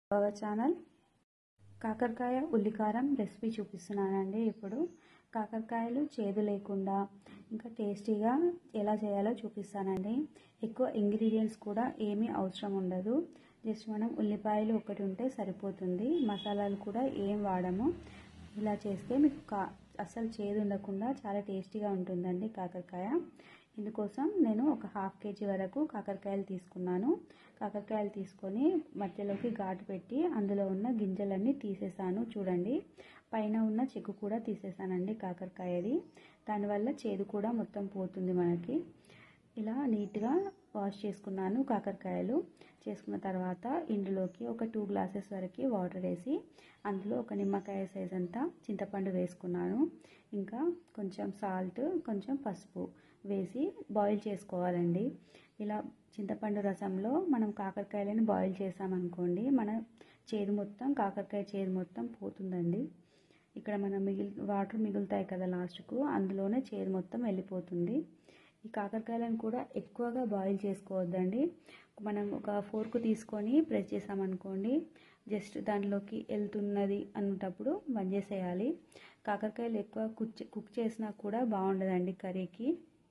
our channel కాకరకాయ ఉల్లికారం recipe చూపిస్తున్నానండి ఇప్పుడు కాకరకాయలు చేదు లేకుండా ఇంకా టేస్టీగా ఎలా చేయాలో చూపిస్తానండి ఎక్కువ ఇంగ్రీడియంట్స్ కూడా ఏమీ అవసరం ఉండదు జస్ట్ మనం ఉల్లిపాయలు ఒకటి ఉంటే సరిపోతుంది మసాలాలు కూడా ఏం వాడము ఇలా చేస్తే మీకు కా అసలు చేదు ఉండకుండా చాలా టేస్టీగా ఉంటుందండి కాకరకాయ ఇందుకోసం నేను ఒక హాఫ్ కేజీ వరకు కాకరకాయలు తీసుకున్నాను కాకరకాయలు తీసుకొని మధ్యలోకి ఘాటు పెట్టి అందులో ఉన్న గింజలన్నీ తీసేసాను చూడండి పైన ఉన్న చెక్కు కూడా తీసేసానండి కాకరకాయది దానివల్ల చేదు కూడా మొత్తం పోతుంది మనకి ఇలా నీట్గా వాష్ చేసుకున్నాను కాకరకాయలు చేసుకున్న తర్వాత ఇందులోకి ఒక టూ గ్లాసెస్ వరకు వాటర్ వేసి అందులో ఒక నిమ్మకాయ సైజ్ అంతా చింతపండు వేసుకున్నాను ఇంకా కొంచెం సాల్ట్ కొంచెం పసుపు వేసి బాయిల్ చేసుకోవాలండి ఇలా చింతపండు రసంలో మనం కాకరకాయలను బాయిల్ చేసామనుకోండి మన చేదు మొత్తం కాకరకాయ చేదు మొత్తం పోతుందండి ఇక్కడ మన మిగిలి వాటర్ మిగులుతాయి కదా లాస్ట్కు అందులోనే చేదు మొత్తం వెళ్ళిపోతుంది ఈ కాకరకాయలను కూడా ఎక్కువగా బాయిల్ చేసుకోవద్దండి మనం ఒక ఫోర్క్ తీసుకొని ప్రెస్ చేసామనుకోండి జస్ట్ దాంట్లోకి వెళ్తున్నది అన్నటప్పుడు బంద్ చేసేయాలి కాకరకాయలు ఎక్కువ కుక్ కుక్ చేసినా కూడా బాగుండదండి కర్రీకి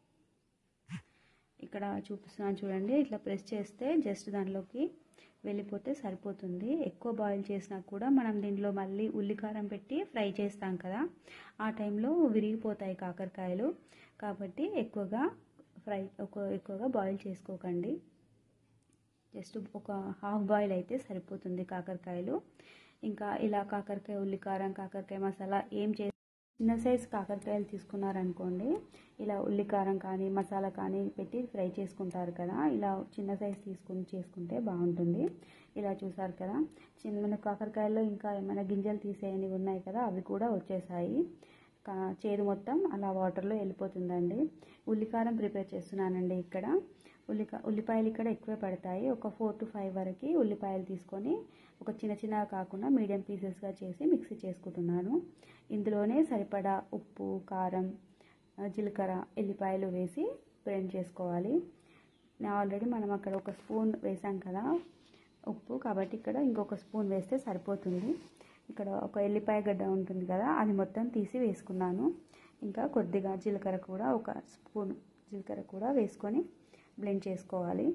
ఇక్కడ చూపిస్తున్నాను చూడండి ఇట్లా ప్రెస్ చేస్తే జస్ట్ దానిలోకి వెళ్ళిపోతే సరిపోతుంది ఎక్కువ బాయిల్ చేసినా కూడా మనం దీంట్లో మళ్ళీ ఉల్లికారం పెట్టి ఫ్రై చేస్తాం కదా ఆ టైంలో విరిగిపోతాయి కాకరకాయలు కాబట్టి ఎక్కువగా ఫ్రై ఒక ఎక్కువగా బాయిల్ చేసుకోకండి జస్ట్ ఒక హాఫ్ బాయిల్ అయితే సరిపోతుంది కాకరకాయలు ఇంకా ఇలా కాకరకాయ ఉల్లికారం కాకరకాయ మసాలా ఏం చే చిన్న సైజ్ కాకరకాయలు తీసుకున్నారనుకోండి ఇలా ఉల్లికారం కానీ మసాలా కానీ పెట్టి ఫ్రై చేసుకుంటారు కదా ఇలా చిన్న సైజ్ తీసుకుని చేసుకుంటే బాగుంటుంది ఇలా చూసారు కదా చిన్న కాకరకాయల్లో ఇంకా ఏమైనా గింజలు తీసేయని ఉన్నాయి కదా అవి కూడా వచ్చేసాయి చేదు మొత్తం అలా వాటర్లో వెళ్ళిపోతుందండి ఉల్లికారం ప్రిపేర్ చేస్తున్నానండి ఇక్కడ ఉల్లికా ఉల్లిపాయలు ఇక్కడ ఎక్కువే పడతాయి ఒక ఫోర్ టు ఫైవ్ వరకు ఉల్లిపాయలు తీసుకొని ఒక చిన్న చిన్నగా కాకుండా మీడియం పీసెస్గా చేసి మిక్సీ చేసుకుంటున్నాను ఇందులోనే సరిపడా ఉప్పు కారం జీలకర్ర ఎల్లిపాయలు వేసి బ్లెండ్ చేసుకోవాలి ఆల్రెడీ మనం అక్కడ ఒక స్పూన్ వేసాం కదా ఉప్పు కాబట్టి ఇక్కడ ఇంకొక స్పూన్ వేస్తే సరిపోతుంది ఇక్కడ ఒక ఎల్లిపాయ గడ్డ ఉంటుంది కదా అది మొత్తం తీసి వేసుకున్నాను ఇంకా కొద్దిగా జీలకర్ర కూడా ఒక స్పూన్ జీలకర్ర కూడా వేసుకొని బ్లెండ్ చేసుకోవాలి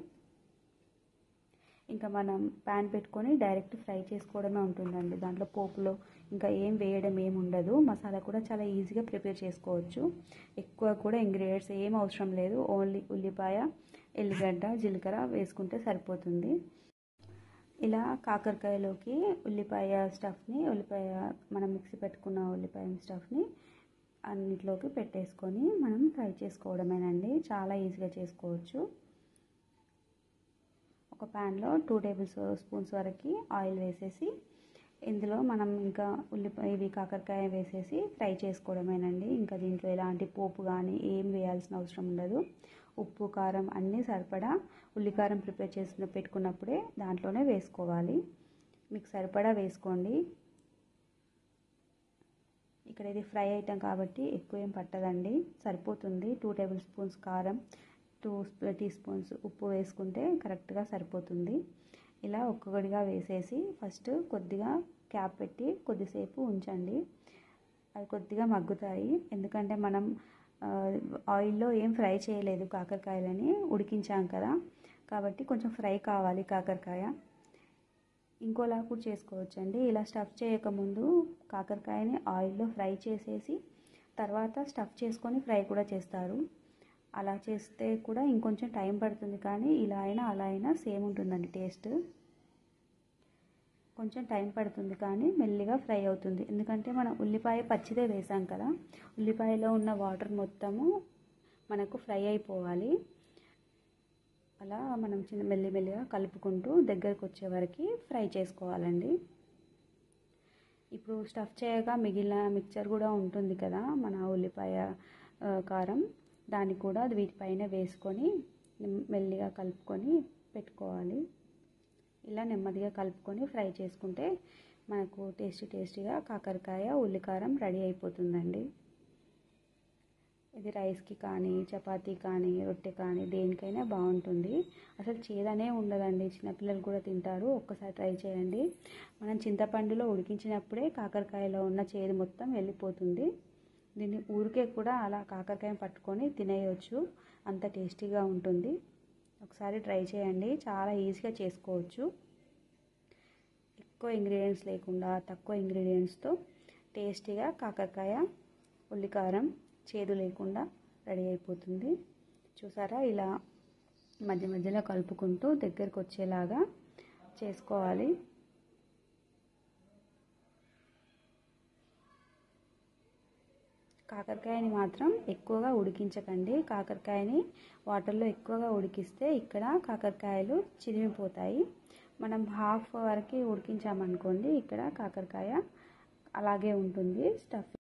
ఇంకా మనం ప్యాన్ పెట్టుకొని డైరెక్ట్ ఫ్రై చేసుకోవడమే ఉంటుందండి దాంట్లో పోపులో ఇంకా ఏం వేయడం ఏం ఉండదు మసాలా కూడా చాలా ఈజీగా ప్రిపేర్ చేసుకోవచ్చు ఎక్కువ కూడా ఇంగ్రీడియంట్స్ ఏం అవసరం లేదు ఓన్లీ ఉల్లిపాయ ఎల్లిగడ్డ జీలకర్ర వేసుకుంటే సరిపోతుంది ఇలా కాకరకాయలోకి ఉల్లిపాయ స్టఫ్ని ఉల్లిపాయ మనం మిక్సీ పెట్టుకున్న ఉల్లిపాయ స్టఫ్ని అన్నిట్లోకి పెట్టేసుకొని మనం ఫ్రై చేసుకోవడమేనండి చాలా ఈజీగా చేసుకోవచ్చు ఒక ప్యాన్లో టూ టేబుల్ స్పూన్స్ వరకు ఆయిల్ వేసేసి ఇందులో మనం ఇంకా ఉల్లిపాయ ఇవి కాకరకాయ వేసేసి ఫ్రై చేసుకోవడమేనండి ఇంకా దీంట్లో ఎలాంటి పోపు కానీ ఏం వేయాల్సిన అవసరం ఉండదు ఉప్పు కారం అన్నీ సరిపడా ఉల్లికారం ప్రిపేర్ చేసిన పెట్టుకున్నప్పుడే దాంట్లోనే వేసుకోవాలి మీకు సరిపడా వేసుకోండి ఇక్కడ ఇది ఫ్రై ఐటమ్ కాబట్టి ఎక్కువ ఏం పట్టదండి సరిపోతుంది టూ టేబుల్ స్పూన్స్ కారం టూ టీ స్పూన్స్ ఉప్పు వేసుకుంటే కరెక్ట్గా సరిపోతుంది ఇలా ఒక్కొక్కటిగా వేసేసి ఫస్ట్ కొద్దిగా క్యాప్ పెట్టి కొద్దిసేపు ఉంచండి అవి కొద్దిగా మగ్గుతాయి ఎందుకంటే మనం ఆయిల్లో ఏం ఫ్రై చేయలేదు కాకరకాయలని ఉడికించాం కదా కాబట్టి కొంచెం ఫ్రై కావాలి కాకరకాయ ఇంకోలా కూడా చేసుకోవచ్చండి ఇలా స్టఫ్ చేయకముందు కాకరకాయని ఆయిల్లో ఫ్రై చేసేసి తర్వాత స్టఫ్ చేసుకొని ఫ్రై కూడా చేస్తారు అలా చేస్తే కూడా ఇంకొంచెం టైం పడుతుంది కానీ ఇలా అయినా అలా అయినా సేమ్ ఉంటుందండి టేస్ట్ కొంచెం టైం పడుతుంది కానీ మెల్లిగా ఫ్రై అవుతుంది ఎందుకంటే మనం ఉల్లిపాయ పచ్చిదే వేసాం కదా ఉల్లిపాయలో ఉన్న వాటర్ మొత్తము మనకు ఫ్రై అయిపోవాలి అలా మనం చిన్న మెల్లిమెల్లిగా కలుపుకుంటూ దగ్గరకు వచ్చే వరకు ఫ్రై చేసుకోవాలండి ఇప్పుడు స్టఫ్ చేయగా మిగిలిన మిక్చర్ కూడా ఉంటుంది కదా మన ఉల్లిపాయ కారం దాన్ని కూడా వీటిపైన వేసుకొని మెల్లిగా కలుపుకొని పెట్టుకోవాలి ఇలా నెమ్మదిగా కలుపుకొని ఫ్రై చేసుకుంటే మనకు టేస్టీ టేస్టీగా కాకరకాయ ఉల్లికారం రెడీ అయిపోతుందండి ఇది రైస్కి కానీ చపాతీ కానీ రొట్టె కానీ దేనికైనా బాగుంటుంది అసలు చేదనే ఉండదండి చిన్నపిల్లలు కూడా తింటారు ఒక్కసారి ట్రై చేయండి మనం చింతపండులో ఉడికించినప్పుడే కాకరకాయలో ఉన్న చేదు మొత్తం వెళ్ళిపోతుంది దీన్ని ఊరికే కూడా అలా కాకరకాయ పట్టుకొని తినేయచ్చు అంత టేస్టీగా ఉంటుంది ఒకసారి ట్రై చేయండి చాలా ఈజీగా చేసుకోవచ్చు ఎక్కువ ఇంగ్రీడియంట్స్ లేకుండా తక్కువ ఇంగ్రీడియంట్స్తో టేస్టీగా కాకరకాయ ఉల్లికారం చేదు లేకుండా రెడీ అయిపోతుంది చూసారా ఇలా మధ్య మధ్యలో కలుపుకుంటూ దగ్గరకు వచ్చేలాగా చేసుకోవాలి కాకరకాయని మాత్రం ఎక్కువగా ఉడికించకండి కాకరకాయని వాటర్లో ఎక్కువగా ఉడికిస్తే ఇక్కడ కాకరకాయలు చిరిమిపోతాయి మనం హాఫ్ వరకు ఉడికించామనుకోండి ఇక్కడ కాకరకాయ అలాగే ఉంటుంది స్టఫ్